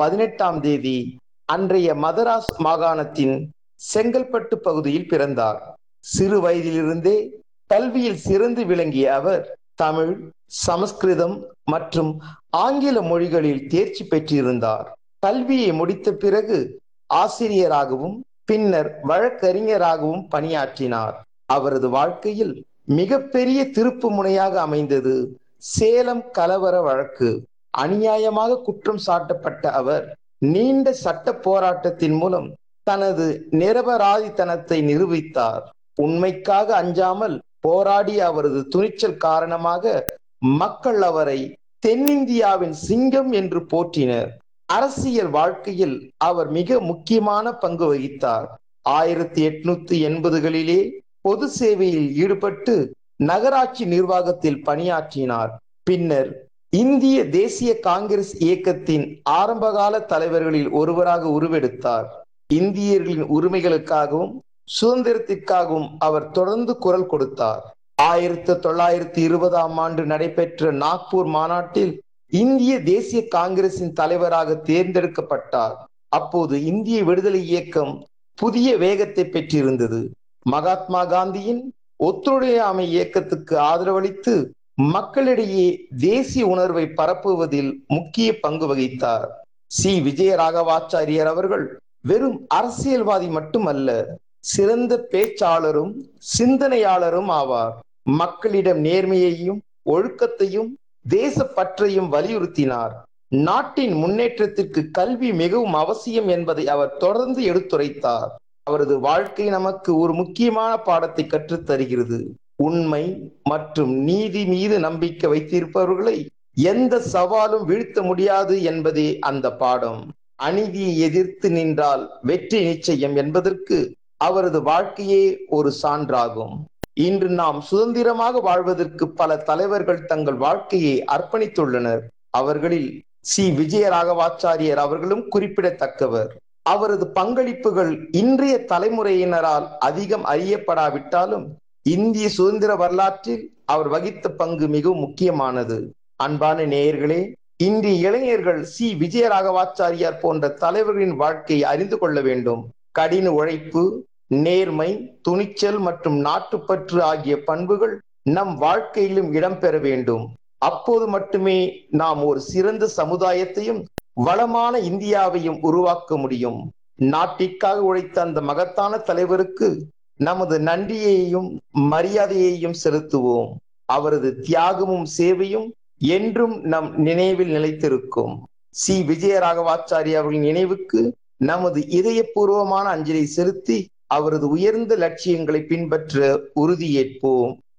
பதினெட்டாம் தேதி அன்றைய மதராஸ் மாகாணத்தின் செங்கல்பட்டு பகுதியில் பிறந்தார் சிறு வயதிலிருந்தே கல்வியில் சிறந்து விளங்கிய அவர் தமிழ் சமஸ்கிருதம் மற்றும் ஆங்கில மொழிகளில் தேர்ச்சி பெற்றிருந்தார் கல்வியை முடித்த பிறகு ஆசிரியராகவும் பின்னர் வழக்கறிஞராகவும் பணியாற்றினார் அவரது வாழ்க்கையில் மிகப்பெரிய திருப்பு முனையாக அமைந்தது சேலம் கலவர வழக்கு அநியாயமாக குற்றம் சாட்டப்பட்ட அவர் நீண்ட சட்ட போராட்டத்தின் மூலம் தனது நிரபராதித்தனத்தை நிரூபித்தார் உண்மைக்காக அஞ்சாமல் போராடிய அவரது துணிச்சல் காரணமாக மக்கள் அவரை தென்னிந்தியாவின் சிங்கம் என்று போற்றினர் அரசியல் வாழ்க்கையில் அவர் மிக முக்கியமான பங்கு வகித்தார் ஆயிரத்தி எட்நூத்தி எண்பதுகளிலே பொது சேவையில் ஈடுபட்டு நகராட்சி நிர்வாகத்தில் பணியாற்றினார் பின்னர் இந்திய தேசிய காங்கிரஸ் இயக்கத்தின் ஆரம்பகால தலைவர்களில் ஒருவராக உருவெடுத்தார் இந்தியர்களின் உரிமைகளுக்காகவும் சுதந்திரத்திற்காகவும் அவர் தொடர்ந்து குரல் கொடுத்தார் ஆயிரத்தி தொள்ளாயிரத்தி இருபதாம் ஆண்டு நடைபெற்ற நாக்பூர் மாநாட்டில் இந்திய தேசிய காங்கிரசின் தலைவராக தேர்ந்தெடுக்கப்பட்டார் அப்போது இந்திய விடுதலை இயக்கம் புதிய வேகத்தை பெற்றிருந்தது மகாத்மா காந்தியின் ஒத்துழையாமை இயக்கத்துக்கு ஆதரவளித்து மக்களிடையே தேசிய உணர்வை பரப்புவதில் முக்கிய பங்கு வகித்தார் சி விஜயராகவாச்சாரியர் அவர்கள் வெறும் அரசியல்வாதி மட்டுமல்ல சிறந்த பேச்சாளரும் சிந்தனையாளரும் ஆவார் மக்களிடம் நேர்மையையும் ஒழுக்கத்தையும் தேசப்பற்றையும் வலியுறுத்தினார் நாட்டின் முன்னேற்றத்திற்கு கல்வி மிகவும் அவசியம் என்பதை அவர் தொடர்ந்து எடுத்துரைத்தார் அவரது வாழ்க்கை நமக்கு ஒரு முக்கியமான பாடத்தை கற்றுத் தருகிறது உண்மை மற்றும் நீதி மீது நம்பிக்கை வைத்திருப்பவர்களை எந்த சவாலும் வீழ்த்த முடியாது என்பதே அந்த பாடம் அநீதியை எதிர்த்து நின்றால் வெற்றி நிச்சயம் என்பதற்கு அவரது வாழ்க்கையே ஒரு சான்றாகும் இன்று நாம் சுதந்திரமாக வாழ்வதற்கு பல தலைவர்கள் தங்கள் வாழ்க்கையை அர்ப்பணித்துள்ளனர் அவர்களில் சி விஜயராகவாச்சாரியர் அவர்களும் குறிப்பிடத்தக்கவர் அவரது பங்களிப்புகள் இன்றைய தலைமுறையினரால் அதிகம் அறியப்படாவிட்டாலும் இந்திய சுதந்திர வரலாற்றில் அவர் வகித்த பங்கு மிகவும் முக்கியமானது அன்பான நேயர்களே இன்றைய இளைஞர்கள் சி விஜயராகவாச்சாரியார் போன்ற தலைவர்களின் வாழ்க்கையை அறிந்து கொள்ள வேண்டும் கடின உழைப்பு நேர்மை துணிச்சல் மற்றும் நாட்டுப்பற்று ஆகிய பண்புகள் நம் வாழ்க்கையிலும் இடம்பெற வேண்டும் அப்போது மட்டுமே நாம் ஒரு சிறந்த சமுதாயத்தையும் வளமான இந்தியாவையும் உருவாக்க முடியும் நாட்டிற்காக உழைத்த அந்த மகத்தான தலைவருக்கு நமது நன்றியையும் மரியாதையையும் செலுத்துவோம் அவரது தியாகமும் சேவையும் என்றும் நம் நினைவில் நிலைத்திருக்கும் சி விஜயராகவாச்சாரி அவர்களின் நினைவுக்கு நமது இதயபூர்வமான அஞ்சலி செலுத்தி அவரது உயர்ந்த லட்சியங்களை பின்பற்ற உறுதியேற்போம்